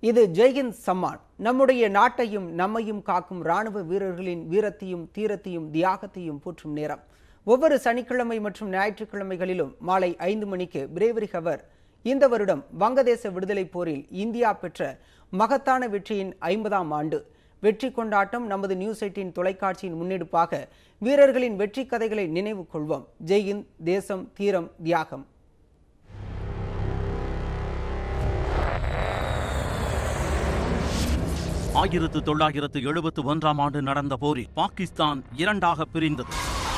இது ஜெய்ஹிந்த் சம்மான் நம்முடைய நாட்டையும் நம்மையும் காக்கும் ராணுவ வீரர்களின் வீரத்தையும் தீரத்தையும் தியாகத்தையும் போற்றும் நேரம் ஒவ்வொரு சனிக்கிழமை மற்றும் ஞாயிற்றுக்கிழமைகளிலும் மாலை ஐந்து மணிக்கு பிரேவரி ஹவர் இந்த வருடம் வங்கதேச விடுதலை போரில் இந்தியா பெற்ற மகத்தான வெற்றியின் ஐம்பதாம் ஆண்டு வெற்றி கொண்டாட்டம் நமது நியூஸ் எயிட்டின் தொலைக்காட்சியின் முன்னெடுப்பாக வீரர்களின் வெற்றி கதைகளை நினைவு கொள்வோம் ஜெய்ஹிந்த் தேசம் தீரம் தியாகம் ஆயிரத்து தொள்ளாயிரத்து எழுபத்து ஒன்றாம் ஆண்டு நடந்த போரில் பாகிஸ்தான் இரண்டாக பிரிந்தது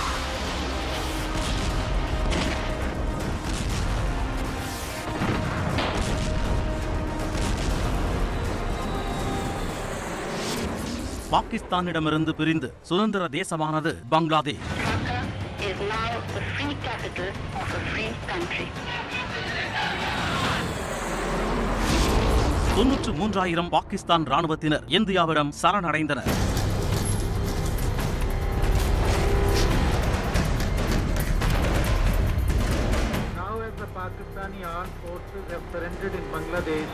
பாகிஸ்தானிடமிருந்து பிரிந்து சுதந்திர தேசமானது Bangladesh Dhaka is now the free capital of a free country. தொன்னூற்று மூன்றாயிரம் பாகிஸ்தான் ராணுவத்தினர் இந்தியாவிடம் சரணடைந்தனர் Now as the Pakistani armed forces have surrendered in Bangladesh,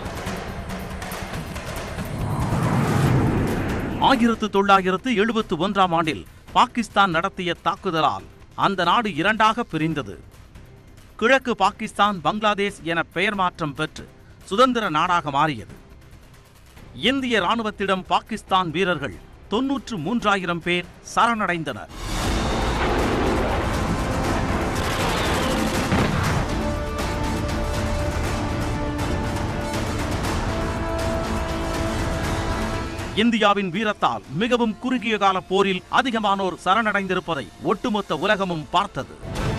ஆயிரத்து தொள்ளாயிரத்து எழுபத்து ஒன்றாம் ஆண்டில் பாகிஸ்தான் நடத்திய தாக்குதலால் அந்த நாடு இரண்டாக பிரிந்தது கிழக்கு பாகிஸ்தான் பங்களாதேஷ் என பெயர் மாற்றம் பெற்று சுதந்திர நாடாக மாறியது இந்திய ராணுவத்திடம் பாகிஸ்தான் வீரர்கள் தொன்னூற்று மூன்றாயிரம் பேர் சரணடைந்தனர் இந்தியாவின் வீரத்தால் மிகவும் குறுகிய கால போரில் அதிகமானோர் சரணடைந்திருப்பதை ஒட்டுமொத்த உலகமும் பார்த்தது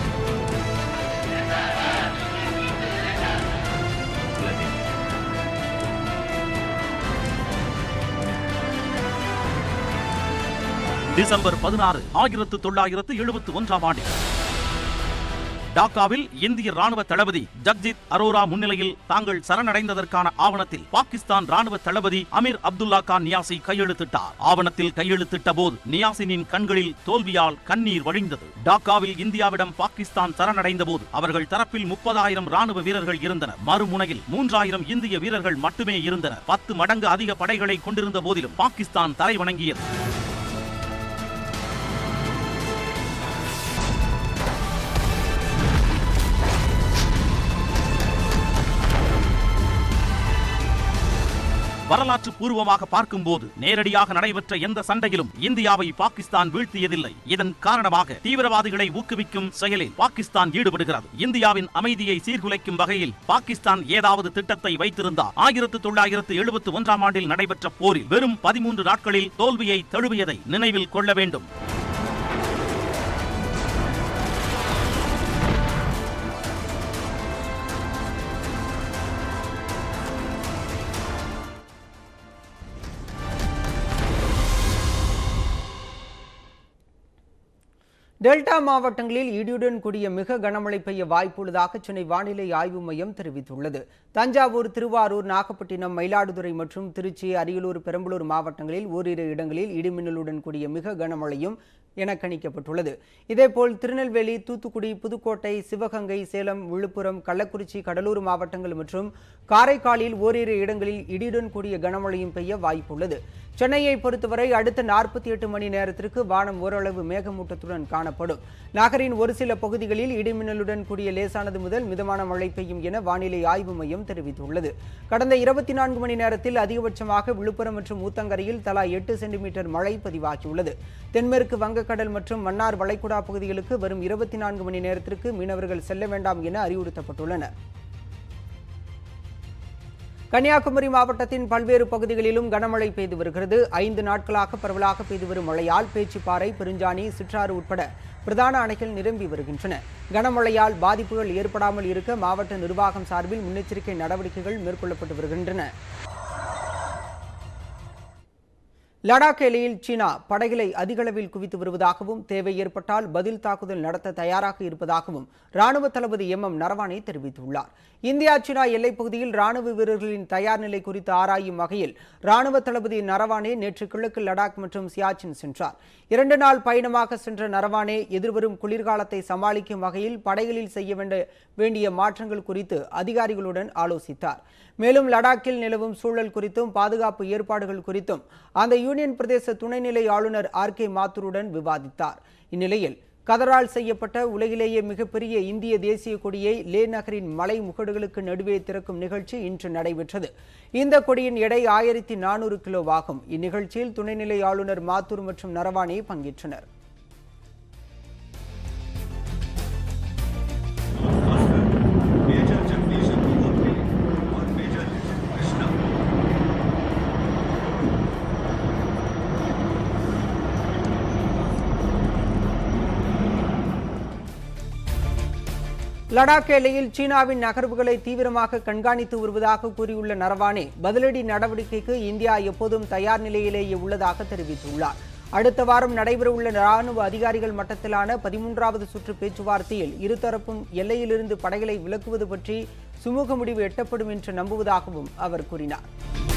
டிசம்பர் பதினாறு ஆயிரத்து தொள்ளாயிரத்து எழுபத்து ஒன்றாம் ஆண்டில் டாக்காவில் இந்திய ராணுவ தளபதி ஜக்ஜித் அரோரா முன்னிலையில் தாங்கள் சரணடைந்ததற்கான ஆவணத்தில் பாகிஸ்தான் ராணுவ தளபதி அமீர் அப்துல்லா கான் நியாசி கையெழுத்திட்டார் ஆவணத்தில் கையெழுத்திட்ட போது நியாசினின் கண்களில் தோல்வியால் கண்ணீர் வழிந்தது டாக்காவில் இந்தியாவிடம் பாகிஸ்தான் சரணடைந்த போது அவர்கள் தரப்பில் முப்பதாயிரம் ராணுவ வீரர்கள் இருந்தனர் மறுமுனையில் மூன்றாயிரம் இந்திய வீரர்கள் மட்டுமே இருந்தனர் பத்து மடங்கு அதிக படைகளை கொண்டிருந்த போதிலும் பாகிஸ்தான் தலை வணங்கியது வரலாற்று பூர்வமாக பார்க்கும்போது நேரடியாக நடைபெற்ற எந்த சண்டையிலும் இந்தியாவை பாகிஸ்தான் வீழ்த்தியதில்லை இதன் காரணமாக தீவிரவாதிகளை ஊக்குவிக்கும் செயலில் பாகிஸ்தான் ஈடுபடுகிறது இந்தியாவின் அமைதியை சீர்குலைக்கும் வகையில் பாகிஸ்தான் ஏதாவது திட்டத்தை வைத்திருந்தால் ஆயிரத்து தொள்ளாயிரத்து எழுபத்து ஒன்றாம் ஆண்டில் நடைபெற்ற போரில் வெறும் பதிமூன்று நாட்களில் தோல்வியை தழுவியதை நினைவில் கொள்ள வேண்டும் டெல்டா மாவட்டங்களில் இடியுடன் கூடிய மிக கனமழை பெய்ய வாய்ப்புள்ளதாக சென்னை வானிலை ஆய்வு மையம் தெரிவித்துள்ளது தஞ்சாவூர் திருவாரூர் நாகப்பட்டினம் மயிலாடுதுறை மற்றும் திருச்சி அரியலூர் பெரம்பலூர் மாவட்டங்களில் ஓரிரு இடங்களில் இடிமின்னலுடன் கூடிய மிக கனமழையும் என கணிக்கப்பட்டுள்ளது இதேபோல் திருநெல்வேலி தூத்துக்குடி புதுக்கோட்டை சிவகங்கை சேலம் விழுப்புரம் கள்ளக்குறிச்சி கடலூர் மாவட்டங்கள் மற்றும் காரைக்காலில் ஓரிரு இடங்களில் இடியுடன் கூடிய கனமழையும் பெய்ய வாய்ப்புள்ளது சென்னையை பொறுத்தவரை அடுத்த நாற்பத்தி எட்டு மணி நேரத்திற்கு வானம் ஓரளவு மேகமூட்டத்துடன் காணப்படும் நகரின் ஒரு சில பகுதிகளில் இடிமின்னலுடன் கூடிய லேசானது முதல் மிதமான மழை பெய்யும் என வானிலை ஆய்வு மையம் தெரிவித்துள்ளது கடந்த இருபத்தி நான்கு மணி நேரத்தில் அதிகபட்சமாக விழுப்புரம் மற்றும் ஊத்தங்கரையில் தலா எட்டு சென்டிமீட்டர் மழை பதிவாகியுள்ளது தென்மேற்கு வங்கக்கடல் மற்றும் மன்னார் வளைகுடா பகுதிகளுக்கு வரும் இருபத்தி நான்கு மணி நேரத்திற்கு மீனவர்கள் செல்ல வேண்டாம் என அறிவுறுத்தப்பட்டுள்ளனர் கன்னியாகுமரி மாவட்டத்தின் பல்வேறு பகுதிகளிலும் கனமழை பெய்து வருகிறது ஐந்து நாட்களாக பரவலாக பெய்து வரும் மழையால் பேச்சிப்பாறை பெருஞ்சாணி சிற்றாறு உட்பட பிரதான அணைகள் நிரம்பி வருகின்றன கனமழையால் பாதிப்புகள் ஏற்படாமல் இருக்க மாவட்ட நிர்வாகம் சார்பில் முன்னெச்சரிக்கை நடவடிக்கைகள் மேற்கொள்ளப்பட்டு வருகின்றன லடாக் எல்லையில் சீனா படைகளை அதிகளவில் குவித்து வருவதாகவும் தேவை ஏற்பட்டால் பதில் தாக்குதல் நடத்த தயாராக இருப்பதாகவும் ராணுவ தளபதி எம் எம் நரவானே தெரிவித்துள்ளார் இந்தியா சீனா எல்லைப் பகுதியில் ராணுவ வீரர்களின் தயார் நிலை குறித்து ஆராயும் வகையில் ராணுவ தளபதி நரவானே நேற்று கிழக்கு லடாக் மற்றும் சியாச்சின் சென்றார் இரண்டு நாள் பயணமாக சென்ற நரவானே எதிர்வரும் குளிர்காலத்தை சமாளிக்கும் வகையில் படைகளில் செய்ய வேண்ட வேண்டிய மாற்றங்கள் குறித்து அதிகாரிகளுடன் ஆலோசித்தார் மேலும் லடாக்கில் நிலவும் சூழல் குறித்தும் பாதுகாப்பு ஏற்பாடுகள் குறித்தும் அந்த யூனியன் பிரதேச துணைநிலை ஆளுநர் ஆர் கே மாத்தூருடன் விவாதித்தார் இந்நிலையில் கதரால் செய்யப்பட்ட உலகிலேயே மிகப்பெரிய இந்திய தேசிய கொடியை லே நகரின் மலை முகடுகளுக்கு நடுவே திறக்கும் நிகழ்ச்சி இன்று நடைபெற்றது இந்த கொடியின் எடை ஆயிரத்தி நானூறு கிலோவாகும் இந்நிகழ்ச்சியில் துணைநிலை ஆளுநர் மாத்தூர் மற்றும் நரவானே பங்கேற்றனர் मेजर जगदीश अग्निहोत्री और मेजर कृष्णा லடாக் எல்லையில் சீனாவின் நகர்வுகளை தீவிரமாக கண்காணித்து வருவதாக கூறியுள்ள நரவானே பதிலடி நடவடிக்கைக்கு இந்தியா எப்போதும் தயார் நிலையிலேயே உள்ளதாக தெரிவித்துள்ளார் அடுத்த வாரம் நடைபெறவுள்ள ராணுவ அதிகாரிகள் மட்டத்திலான பதிமூன்றாவது சுற்று பேச்சுவார்த்தையில் இருதரப்பும் எல்லையிலிருந்து படைகளை விலக்குவது பற்றி சுமூக முடிவு எட்டப்படும் என்று நம்புவதாகவும் அவர் கூறினார்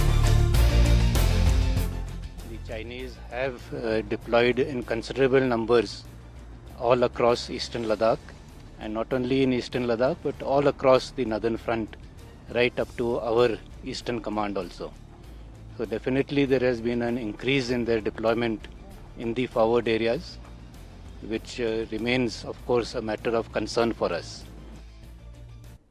The Chinese have uh, deployed in considerable numbers all across eastern Ladakh, and not only in eastern Ladakh but all across the northern front, right up to our eastern command also. So, definitely, there has been an increase in their deployment in the forward areas, which uh, remains, of course, a matter of concern for us.